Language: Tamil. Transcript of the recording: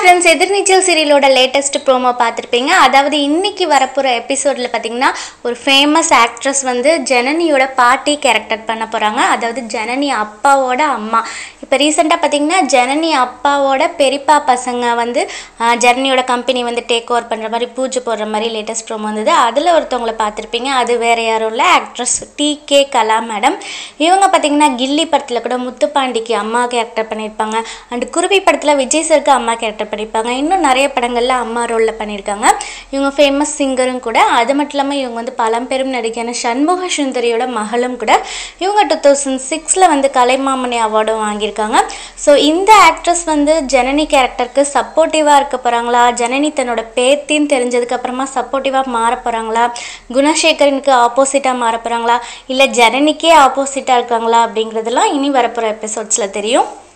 ஃப்ரெண்ட்ஸ் எதிர்நீச்சல் சீரியலோட லேட்டஸ்ட் ப்ரோமோ பார்த்துருப்பீங்க அதாவது இன்னைக்கு வரப்போகிற எபிசோடில் பார்த்தீங்கன்னா ஒரு ஃபேமஸ் ஆக்ட்ரஸ் வந்து ஜனனியோட பாட்டி கேரக்டர் பண்ண போகிறாங்க அதாவது ஜனனி அப்பாவோட அம்மா இப்போ ரீசெண்டாக பார்த்தீங்கன்னா ஜனனி அப்பாவோட பெரியப்பா பசங்க வந்து ஆஹ், ஜனனியோட கம்பெனி வந்து டேக் ஓவர் பண்ணுற மாதிரி பூஜை போடுற மாதிரி லேட்டஸ்ட் ப்ரோமோ வந்தது அதில் ஒருத்தவங்களை பார்த்துருப்பீங்க அது வேறு யாரும் இல்லை actress T K Kala madam இவங்க பார்த்தீங்கன்னா கில்லி படத்தில் கூட முத்துப்பாண்டிக்கு அம்மா கேரக்டர் பண்ணியிருப்பாங்க அண்ட் குருவி படத்தில் விஜய் சருக்கு அம்மா கேரக்டர் பண்ணியிருப்பாங்க இன்னும் நிறைய படங்களில் அம்மா ரோலில் பண்ணியிருக்காங்க இவங்க ஃபேமஸ் சிங்கரும் கூட அது மட்டும் இல்லாமல் இவங்க வந்து பழம்பெரும் நடிகையான சண்முக சுந்தரியோட மகளும் கூட இவங்க டூ தௌசண்ட் சிக்ஸில் வந்து கலைமாமணி அவார்டும் வாங்கியிருக்காங்க ஸோ இந்த ஆக்ட்ரஸ் வந்து ஜனனி கேரக்டருக்கு சப்போர்ட்டிவாக இருக்க போகிறாங்களா ஜனனி தன்னோட பேத்தின்னு தெரிஞ்சதுக்கு அப்புறமா சப்போர்ட்டிவாக மாற போகிறாங்களா குணசேகரனுக்கு ஆப்போசிட்டாக மாற போகிறாங்களா இல்லை ஜனனிக்கே ஆப்போசிட்டாக இருக்காங்களா அப்படிங்கிறதெல்லாம் இனி வரப்போகிற எபிசோட்ஸில் தெரியும்